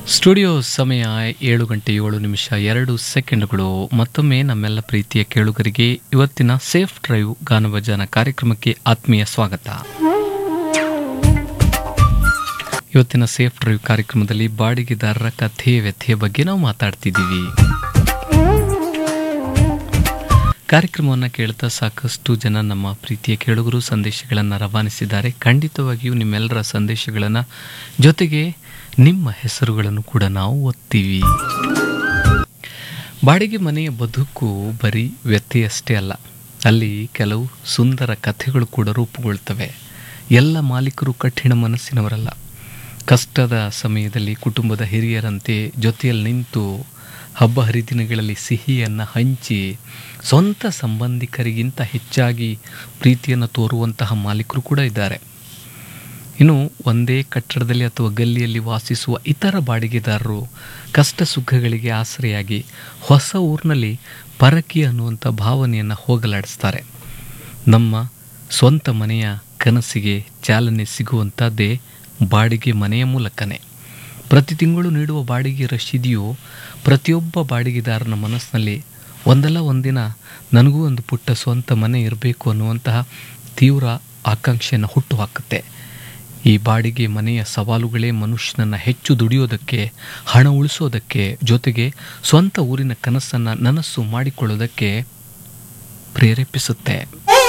studio ಸಮಯ ಏಳು ಗಂಟೆ ಏಳು ನಿಮಿಷ ಎರಡು ಸೆಕೆಂಡ್ಗಳು ಮತ್ತೊಮ್ಮೆ ನಮ್ಮೆಲ್ಲ ಪ್ರೀತಿಯ ಕೇಳುಗರಿಗೆ ಇವತ್ತಿನ ಸೇಫ್ ಡ್ರೈವ್ ಗಾನಭಜನ ಕಾರ್ಯಕ್ರಮಕ್ಕೆ ಆತ್ಮೀಯ ಸ್ವಾಗತ ಇವತ್ತಿನ ಸೇಫ್ ಡ್ರೈವ್ ಕಾರ್ಯಕ್ರಮದಲ್ಲಿ ಬಾಡಿಗೆದಾರರ ಕಥೆ ವ್ಯಥೆಯ ಬಗ್ಗೆ ನಾವು ಮಾತಾಡ್ತಿದ್ದೀವಿ ಕಾರ್ಯಕ್ರಮವನ್ನು ಕೇಳ್ತಾ ಸಾಕಷ್ಟು ಜನ ನಮ್ಮ ಪ್ರೀತಿಯ ಕೇಳುಗರು ಸಂದೇಶಗಳನ್ನು ರವಾನಿಸಿದ್ದಾರೆ ಖಂಡಿತವಾಗಿಯೂ ನಿಮ್ಮೆಲ್ಲರ ಸಂದೇಶಗಳನ್ನು ಜೊತೆಗೆ ನಿಮ್ಮ ಹೆಸರುಗಳನ್ನು ಕೂಡ ನಾವು ಓದ್ತೀವಿ ಬಾಡಿಗೆ ಮನೆಯ ಬದುಕು ಬರೀ ವ್ಯತ್ಯೆಯಷ್ಟೇ ಅಲ್ಲ ಅಲ್ಲಿ ಕೆಲವು ಸುಂದರ ಕಥೆಗಳು ಕೂಡ ರೂಪುಗೊಳ್ತವೆ ಎಲ್ಲ ಮಾಲೀಕರು ಕಠಿಣ ಮನಸ್ಸಿನವರಲ್ಲ ಕಷ್ಟದ ಸಮಯದಲ್ಲಿ ಕುಟುಂಬದ ಹಿರಿಯರಂತೆ ಜೊತೆಯಲ್ಲಿ ನಿಂತು ಹಬ್ಬ ಹರಿದಿನಗಳಲ್ಲಿ ಸಿಹಿಯನ್ನು ಹಂಚಿ ಸ್ವಂತ ಸಂಬಂಧಿಕರಿಗಿಂತ ಹೆಚ್ಚಾಗಿ ಪ್ರೀತಿಯನ್ನು ತೋರುವಂತಹ ಮಾಲೀಕರು ಕೂಡ ಇದ್ದಾರೆ ಇನ್ನು ಒಂದೇ ಕಟ್ಟಡದಲ್ಲಿ ಅಥವಾ ಗಲ್ಲಿಯಲ್ಲಿ ವಾಸಿಸುವ ಇತರ ಬಾಡಿಗೆದಾರರು ಕಷ್ಟ ಸುಖಗಳಿಗೆ ಆಸರೆಯಾಗಿ ಹೊಸ ಊರಿನಲ್ಲಿ ಪರಕಿ ಅನ್ನುವಂಥ ಭಾವನೆಯನ್ನು ಹೋಗಲಾಡಿಸ್ತಾರೆ ನಮ್ಮ ಸ್ವಂತ ಮನೆಯ ಕನಸಿಗೆ ಚಾಲನೆ ಸಿಗುವಂಥದ್ದೇ ಬಾಡಿಗೆ ಮನೆಯ ಮೂಲಕನೇ ಪ್ರತಿ ತಿಂಗಳು ನೀಡುವ ಬಾಡಿಗೆ ರಶೀದಿಯು ಪ್ರತಿಯೊಬ್ಬ ಬಾಡಿಗೆದಾರನ ಮನಸ್ಸಿನಲ್ಲಿ ಒಂದಲ್ಲ ಒಂದಿನ ನನಗೂ ಒಂದು ಪುಟ್ಟ ಸ್ವಂತ ಮನೆ ಇರಬೇಕು ಅನ್ನುವಂತಹ ತೀವ್ರ ಆಕಾಂಕ್ಷೆಯನ್ನು ಹುಟ್ಟುಹಾಕುತ್ತೆ ಈ ಬಾಡಿಗೆ ಮನೆಯ ಸವಾಲುಗಳೇ ಮನುಷ್ಯನನ್ನು ಹೆಚ್ಚು ದುಡಿಯೋದಕ್ಕೆ ಹಣ ಉಳಿಸೋದಕ್ಕೆ ಜೊತೆಗೆ ಸ್ವಂತ ಊರಿನ ಕನಸನ್ನು ನನಸು ಮಾಡಿಕೊಳ್ಳೋದಕ್ಕೆ ಪ್ರೇರೇಪಿಸುತ್ತೆ